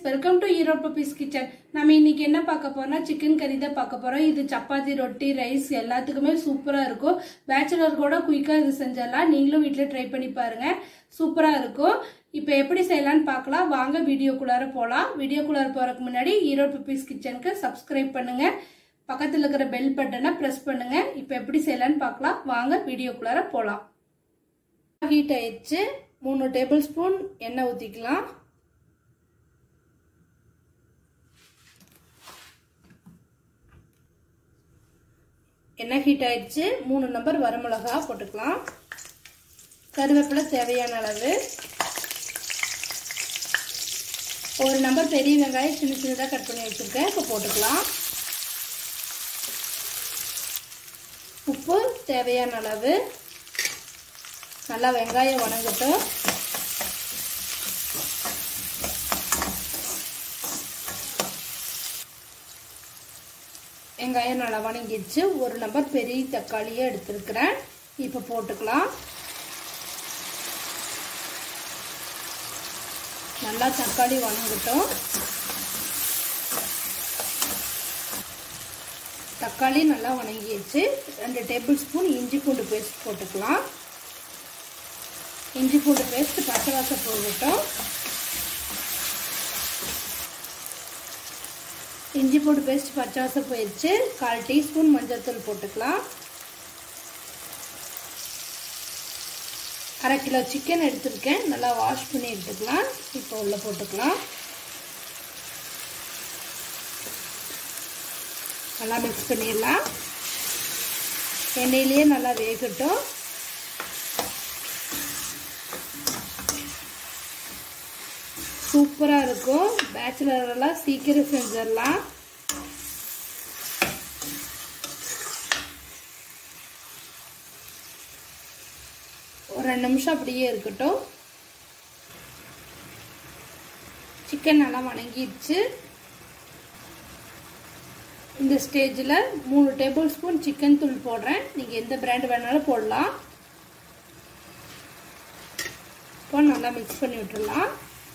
welcome to Erode puppies kitchen நம்ம இன்னைக்கு என்ன பார்க்க போறோம்னா சிக்கன் கறி தான் பார்க்க போறோம் இது சப்பாத்தி ரொட்டி ரைஸ் எல்லாத்துக்குமே சூப்பரா இருக்கும் பேச்சுலர் கூட குயிக்கா இது செஞ்சிடலாம் நீங்களும் வீட்டில் ட்ரை பண்ணி பாருங்க சூப்பரா இருக்கும் இப்போ எப்படி செய்யலாம்னு பார்க்கலாம் வாங்க வீடியோக்குள்ளார போகலாம் வீடியோக்குள்ளார போறதுக்கு முன்னாடி ஈரோட் பப்பீஸ் கிச்சனுக்கு சப்ஸ்கிரைப் பண்ணுங்க பக்கத்தில் இருக்கிற பெல் பட்டனை ப்ரெஸ் பண்ணுங்க இப்போ எப்படி செய்யலாம்னு பார்க்கலாம் வாங்க வீடியோக்குள்ளார போகலாம் ஹீட் ஆயிடுச்சு மூணு டேபிள் ஸ்பூன் எண்ணெய் ஊற்றிக்கலாம் எண்ணெய் ஹீட் ஆயிடுச்சு மூணு நம்பர் வரமிளகா போட்டுக்கலாம் கருவேப்பிலை தேவையான அளவு ஒரு நம்பர் பெரிய வெங்காயம் சின்ன சின்னதாக கட் பண்ணி வச்சுருக்கேன் இப்போ போட்டுக்கலாம் உப்பு தேவையான அளவு நல்லா வெங்காயம் வணங்கட்டும் வெங்காயம் நல்லா வணங்கிடுச்சு ஒரு நம்பர் பெரிய தக்காளியை எடுத்துருக்கிறேன் இப்போ போட்டுக்கலாம் நல்லா தக்காளி வணங்கட்டும் தக்காளி நல்லா வணங்கிடுச்சு ரெண்டு டேபிள் ஸ்பூன் இஞ்சி பூண்டு பேஸ்ட் போட்டுக்கலாம் இஞ்சி பூண்டு பேஸ்ட் பச்சை வாசம் போகட்டும் இஞ்சி பூண்டு பேஸ்ட் பச்சை வாசம் போயிடுச்சு கால் டீஸ்பூன் மஞ்சள் தூள் போட்டுக்கலாம் அரை கிலோ சிக்கன் எடுத்திருக்கேன் நல்லா வாஷ் பண்ணி எடுத்துக்கலாம் இப்போ உள்ள போட்டுக்கலாம் நல்லா மிக்ஸ் பண்ணிடலாம் எண்ணெயிலேயே நல்லா வேகட்டும் சூப்பராக இருக்கும் பேச்சுலரெல்லாம் சீக்கிரம் செஞ்சிடலாம் ஒரு ரெண்டு நிமிஷம் அப்படியே இருக்கட்டும் சிக்கன் நல்லா வணங்கிடுச்சு இந்த ஸ்டேஜில் மூணு டேபிள் ஸ்பூன் சிக்கன் தூள் போடுறேன் நீங்கள் எந்த பிராண்ட் வேணாலும் போடலாம் இப்போ நல்லா மிக்ஸ் பண்ணி விட்டுடலாம்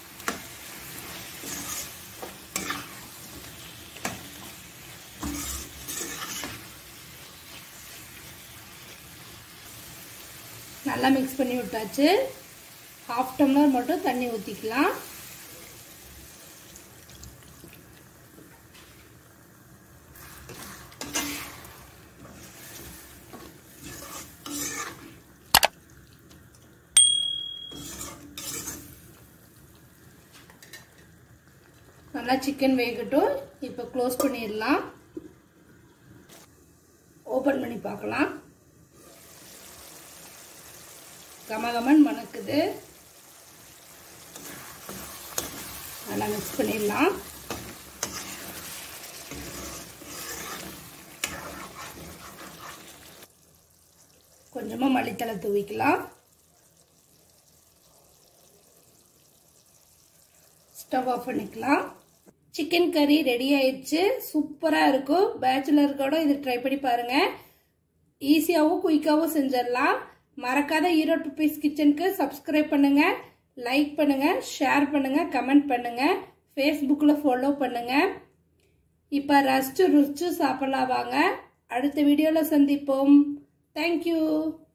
நல்லா மிக்ஸ் பண்ணி விட்டாச்சு ஹாஃப் டம்ளர் மட்டும் தண்ணி ஊற்றிக்கலாம் நல்லா சிக்கன் வேகட்டும் இப்போ க்ளோஸ் பண்ணிடலாம் ஓப்பன் பண்ணி பார்க்கலாம் கமகமன் மணக்குது நல்லா மிக்ஸ் பண்ணிடலாம் கொஞ்சமாக மல்லித்தலை தூவிக்கலாம் ஸ்டவ் ஆஃப் பண்ணிக்கலாம் சிக்கன் கறி ரெடி ஆயிடுச்சு சூப்பராக இருக்கும் பேச்சுலர் கூட இது ட்ரை பண்ணி பாருங்கள் ஈஸியாகவும் குயிக்காகவும் செஞ்சிடலாம் மறக்காத ஈரோடு பீஸ் கிச்சனுக்கு சப்ஸ்கிரைப் பண்ணுங்க லைக் பண்ணுங்க ஷேர் பண்ணுங்க கமெண்ட் பண்ணுங்க ஃபேஸ்புக்கில் ஃபாலோ பண்ணுங்க இப்போ ரசிச்சு ருசிச்சு சாப்பிடலாம் வாங்க அடுத்த வீடியோவில் சந்திப்போம் தேங்க்யூ